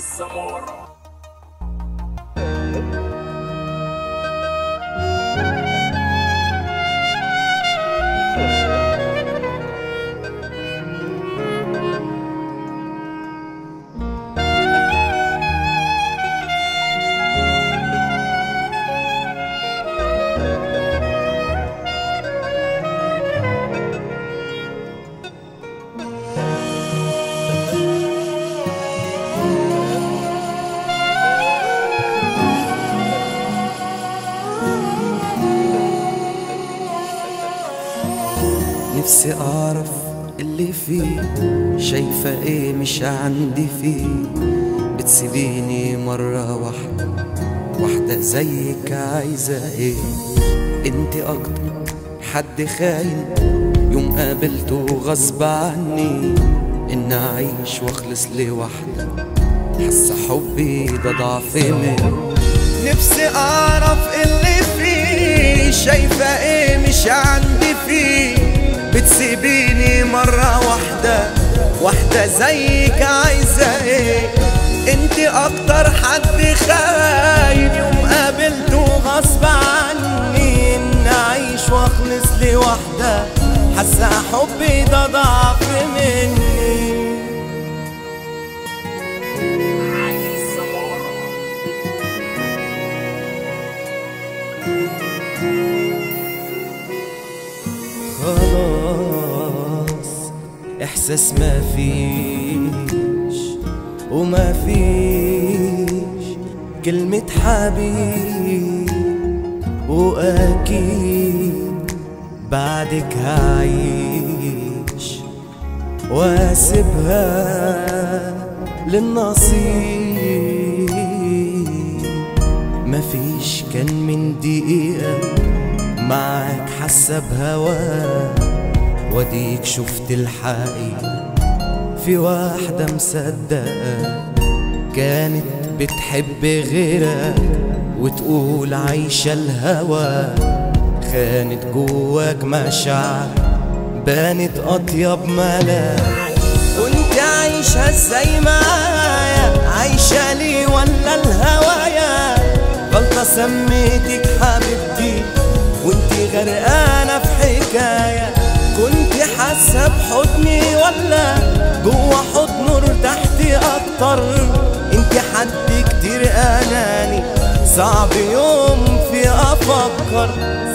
السمورة نفسي أعرف اللي فيه شايفة إيه مش عندي فيه بتسيبيني مرة واحدة واحدة زيك عايزة إيه انت أكتر حد خاين يوم قابلته غصب عني إن أعيش وأخلص لوحدة حاسة حبي ده ضعف مني نفسي أعرف اللي فيه شايفة إيه مش عندي فيه بتسيبيني مرة واحدة واحدة زيك عايزة ايه انت اكتر حد خاين يوم قابلته غصب عني ان اعيش واخلص لوحدة حاسة حبي ده ضعف مني علي السمورة خلاص احساس ما فيش وما فيش كلمة حبيب واكيد بعدك هعيش واسيبها للنصيب مفيش كان من دقيقة معاك حاسة بهواك وديك شفت الحقيقة في واحدة مصدقة كانت بتحب غيرك وتقول عايشة الهوى خانت جواك مشاعر بانت أطيب ملاك كنت عايشة ازاي معايا عايشة لي ولا الهوايا غلطة سميتك حبيبتي وانت غرقانة في حكاية كنت حاسة بحضني ولا جوا حضنه ارتحتي اكتر انت حد كتير اناني صعب يوم في افكر